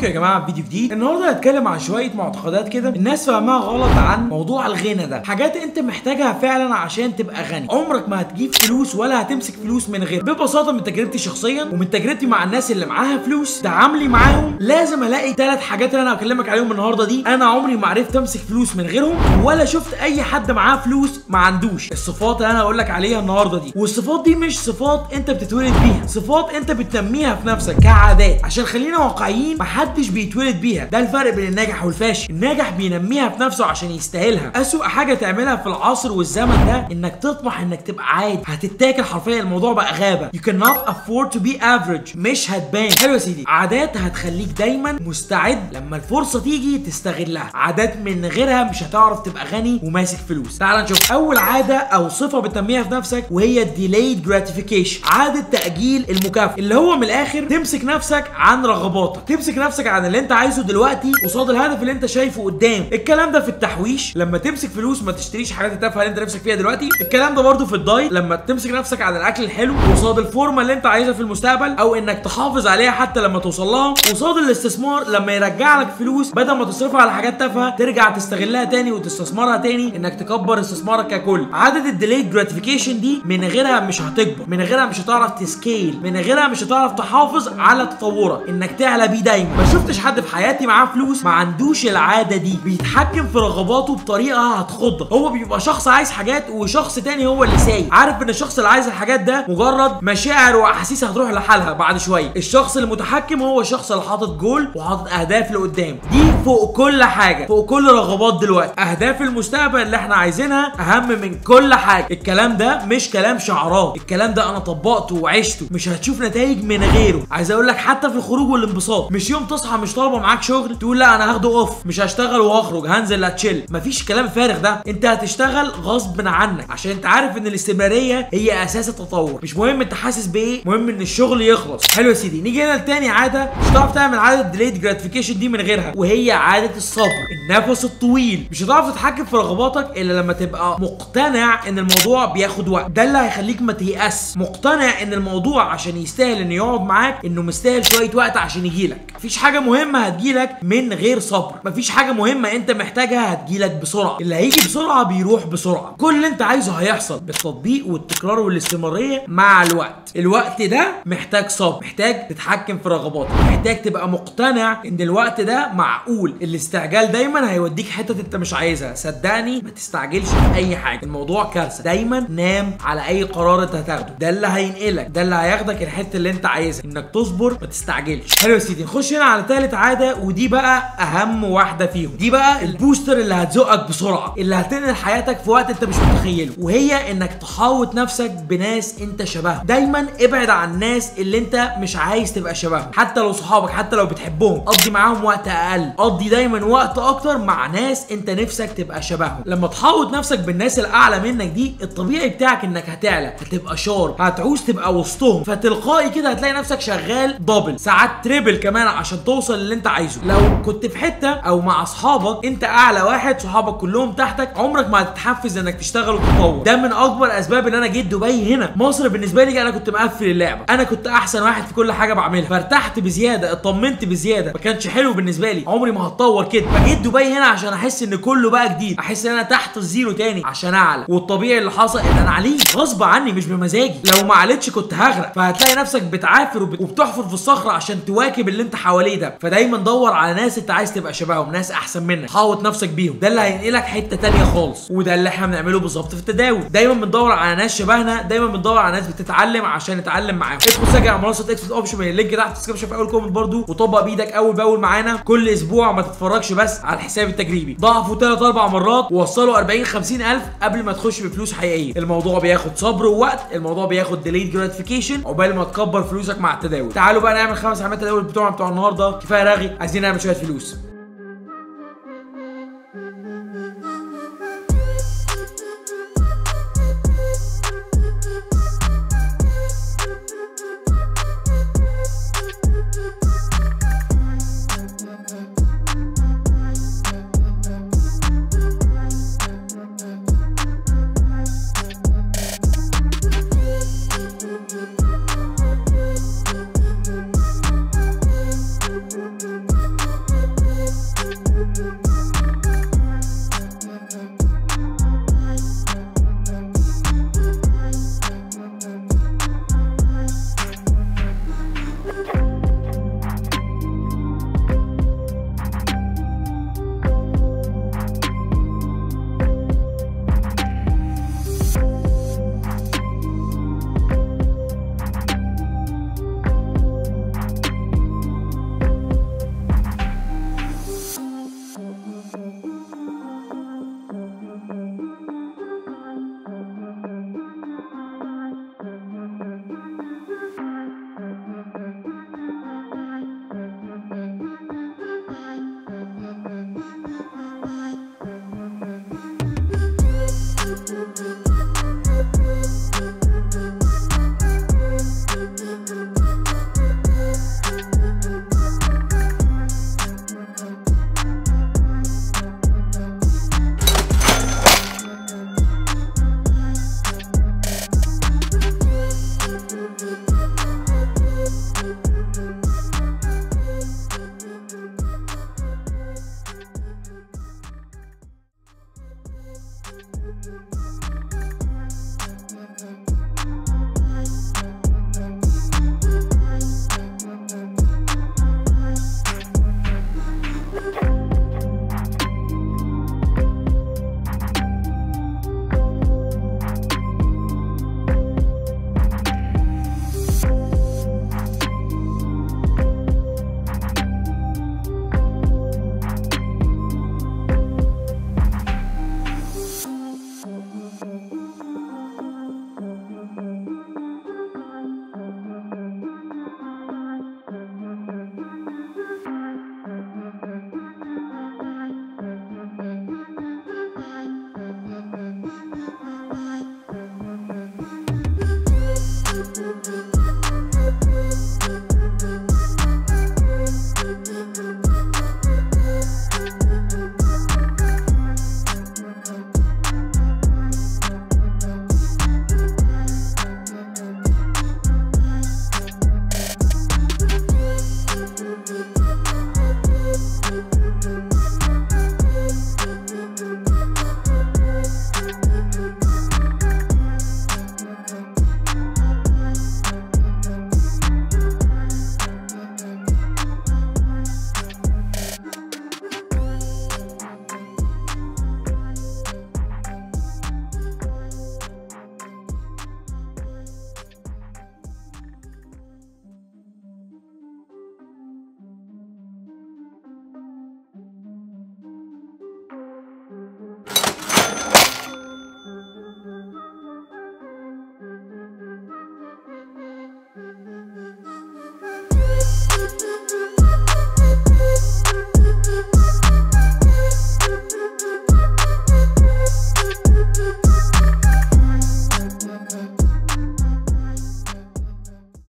معاكم يا جماعه فيديو جديد النهارده هنتكلم عن شويه معتقدات كده الناس فاهمها غلط عن موضوع الغنى ده حاجات انت محتاجها فعلا عشان تبقى غني عمرك ما هتجيب فلوس ولا هتمسك فلوس من غير ببساطه من تجربتي شخصيا ومن تجربتي مع الناس اللي معاها فلوس تعاملي معاهم لازم الاقي ثلاث حاجات اللي انا هكلمك عليهم النهارده دي انا عمري ما عرفت امسك فلوس من غيرهم ولا شفت اي حد معاه فلوس ما عندوش الصفات اللي انا هقول لك عليها النهارده دي والصفات دي مش صفات انت بتتولد بيها صفات انت بتنميها في نفسك كعادات عشان خلينا واقعيين محدش بيتولد بيها ده الفرق بين الناجح والفاشل الناجح بينميها في نفسه عشان يستاهلها اسوأ حاجه تعملها في العصر والزمن ده انك تطمح انك تبقى عادي هتتاكل حرفيا الموضوع بقى غابه you cannot afford to be average مش هتبان حلو يا سيدي عادات هتخليك دايما مستعد لما الفرصه تيجي تستغلها عادات من غيرها مش هتعرف تبقى غني وماسك فلوس تعال نشوف اول عاده او صفه بتنميها في نفسك وهي delayed gratification عاده تاجيل المكافاه اللي هو من الاخر تمسك نفسك عن رغباتك تمسك نفسك عن اللي انت عايزه دلوقتي قصاد الهدف اللي انت شايفه قدام الكلام ده في التحويش لما تمسك فلوس ما تشتريش حاجات التافهه اللي انت نفسك فيها دلوقتي الكلام ده برضو في الدايت لما تمسك نفسك عن الاكل الحلو قصاد الفورمه اللي انت عايزها في المستقبل او انك تحافظ عليها حتى لما توصل لها قصاد الاستثمار لما يرجع لك فلوس بدل ما تصرفها على حاجات تافهه ترجع تستغلها تاني وتستثمرها تاني انك تكبر استثمارك ككل عاده الديليد جراتيفيكيشن دي من غيرها مش هتكبر من غيرها مش هتعرف تسكيل من غيرها مش هتعرف تحافظ على تطورك انك تعلى بيه دايما ما شفتش حد في حياتي معاه فلوس ما عندوش العاده دي بيتحكم في رغباته بطريقه هتخضك هو بيبقى شخص عايز حاجات وشخص تاني هو اللي سايق عارف ان الشخص اللي عايز الحاجات ده مجرد مشاعر واحاسيس هتروح لحالها بعد شويه الشخص المتحكم هو الشخص اللي حاطط جول وحاطط اهداف لقدام دي فوق كل حاجه فوق كل رغبات دلوقتي اهداف المستقبل اللي احنا عايزينها اهم من كل حاجه الكلام ده مش كلام شعارات الكلام ده انا طبقته وعشته مش هتشوف نتائج من غيره عايز اقول لك حتى في الخروج والانبساط مش يوم تصحى مش طالبه معاك شغل تقول لا انا هاخده اوف مش هشتغل وهخرج هنزل اتشيل مفيش الكلام الفارغ ده انت هتشتغل غصب عنك عشان انت عارف ان الاستمراريه هي اساس التطور مش مهم انت حاسس بايه مهم ان الشغل يخلص حلو يا سيدي نيجي هنا لتاني عاده مش هتعرف تعمل عاده ديليد جراتيفيكيشن دي من غيرها وهي عاده الصبر النفس الطويل مش هتعرف تتحكم في رغباتك الا لما تبقى مقتنع ان الموضوع بياخد وقت ده اللي هيخليك ما تيأس مقتنع ان الموضوع عشان يستاهل انه يقعد معاك انه مستاهل شويه وقت عشان يجيلك مفيش حاجه مهمه هتجيلك من غير صبر مفيش حاجه مهمه انت محتاجها هتجيلك بسرعه اللي هيجي بسرعه بيروح بسرعه كل اللي انت عايزه هيحصل بالتطبيق والتكرار والاستمراريه مع الوقت الوقت ده محتاج صبر محتاج تتحكم في رغباتك محتاج تبقى مقتنع ان الوقت ده معقول الاستعجال دايما هيوديك حتت انت مش عايزها صدقني ما تستعجلش في اي حاجه الموضوع كارثه دايما نام على اي قرار انت هتاخده ده اللي هينقلك ده اللي هياخدك الحته اللي انت عايزها انك تصبر ما تستعجلش حلو يا سيدي نخش هنا على ثالث عاده ودي بقى اهم واحده فيهم دي بقى البوستر اللي هتزقك بسرعه اللي هتنقل حياتك في وقت انت مش متخيله وهي انك تحاوط نفسك بناس انت شبههم دايما ابعد عن الناس اللي انت مش عايز تبقى شبههم حتى لو صحابك حتى لو بتحبهم قضي معاهم وقت اقل قضي دايما وقت اكتر مع ناس انت نفسك تبقى شبههم لما تحاوط نفسك بالناس الاعلى منك دي الطبيعي بتاعك انك هتعلى هتبقى شارب هتعوز تبقى وسطهم فتلقائي كده هتلاقي نفسك شغال دبل ساعات تريبل كمان عشان توصل اللي انت عايزه لو كنت في حته او مع اصحابك انت اعلى واحد صحابك كلهم تحتك عمرك ما هتتحفز انك تشتغل وتتطور ده من اكبر اسباب ان انا جيت دبي هنا مصر بالنسبه لي انا كنت مقفل اللعبه انا كنت احسن واحد في كل حاجه بعملها فارتحت بزياده اطمنت بزياده ما كانش حلو بالنسبه لي عمري ما هتطور كده فجيت دبي هنا عشان احس ان كله بقى جديد احس ان انا تحت الزيرو تاني عشان اعلى والطبيعي اللي حصل ان انا عليت غصب عني مش بمزاجي لو ما عليتش كنت هغرق فهتلاقي نفسك بتعافر وبت- وبتحفر في الصخره عشان تواكب اللي انت حواليه ده فدايما دور على ناس انت عايز تبقى شبههم ناس احسن منك حاوط نفسك بيهم ده اللي هينقلك حته تانية خالص وده اللي احنا بنعمله بالظبط في التداول دايما بندور على ناس شبهنا دايما بندور على ناس بتتعلم عشان نتعلم معاهم ادخل سجل على منصه اكسبت اوبشن من اللينك تحت الديسكربشن في اول كومنت برضو وطبق بايدك اول باول معانا كل اسبوع ما تتفرجش بس على الحساب التجريبي ضعفوا ثلاث اربع مرات ووصلوا 40 50 الف قبل ما تخش بفلوس حقيقيه الموضوع بياخد صبر ووقت الموضوع بياخد ديليد جراتيفيكيشن عقبال ما تكبر فلوسك مع التداول تعالوا بقى نعمل خمس علامات تداول بتوعنا بتوع النهارده كفايه رغي عايزين نعمل شويه فلوس